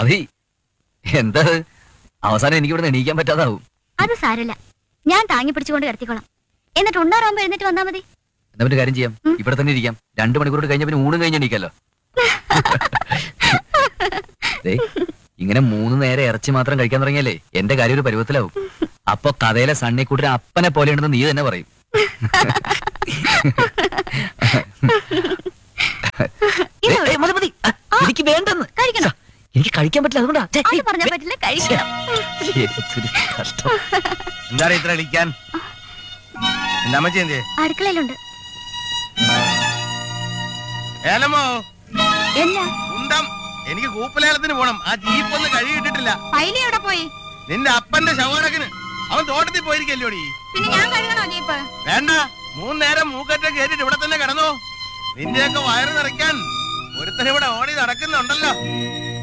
മതി എന്താ ഇത്? അവസാനം എനിക്ക് ഇവിടെ എണീക്കാൻ പറ്റാതാവും അത് സാരല്ല ഞാൻ താങ്ങി പിടിച്ചുകൊണ്ട് കിടത്തിക്കോളാം എന്നിട്ട് ഉണ്ണാറാകുമ്പോ എഴുന്നേറ്റ് വന്നാ മതി എന്നാ പിന്നെ കാര്യം ചെയ്യാം ഉം. ഇവിടെ തന്നെ ഇരിക്കാം രണ്ടു മണിക്കൂർ കഴിഞ്ഞ പിന്നെ ഊണും കഴിഞ്ഞ് എണീക്കല്ലോ ദേ, ഇങ്ങനെ മൂന്ന് നേരെ ഇറച്ചി മാത്രം കഴിക്കാൻ തുടങ്ങിയാലേ എന്റെ കാര്യം ഒരു പരുവത്തിലാവും അപ്പൊ കഥയിലെ സണ്ണിക്കൂട്ടിന് അപ്പനെ പോലെ ഉണ്ടെന്ന് നീ തന്നെ പറയും ഇത് ഏയ്, ഏയ്, മതി, മതി. ആ, എനിക്ക് വേണ്ടെന്ന് കഴിക്കണം. എനിക്ക് കഴിക്കാൻ പറ്റില്ല അതുകൊണ്ടാ ഛെ, അത് ഏയ്, പറഞ്ഞാ പറ്റില്ല കഴിക്കണം എന്തൊരു കഷ്ടം എന്താ ഇത്ര കളിക്കാൻ എന്റെ അമ്മച്ചി എന്തേ അടുക്കളയിലുണ്ട് ഏലമോ എന്നാ ഉണ്ടം എനിക്ക് കൂപ്പലേലത്തിന് പോണം ആ ജീപ്പ് ഒന്ന് കഴുകിയിട്ടിട്ടില്ല പൈലി എവിടെ പോയി നിന്റെ അപ്പന്റെ ശവടക്കിന് അവൻ തോട്ടത്തിൽ പോയിരിക്കല്ലോടി പിന്നെ ഞാൻ കഴുകണോ ജീപ്പ് വേണ്ട മൂന്ന് നേരം മൂക്കറ്റ കേട്ടിട്ട് ഇവിടെ തന്നെ കിടന്നോ നിന്റെയൊക്കെ വയറ് നിറയ്ക്കാൻ ഒരുത്തൻ ഇവിടെ ഓടി നടക്കുന്നുണ്ടല്ലോ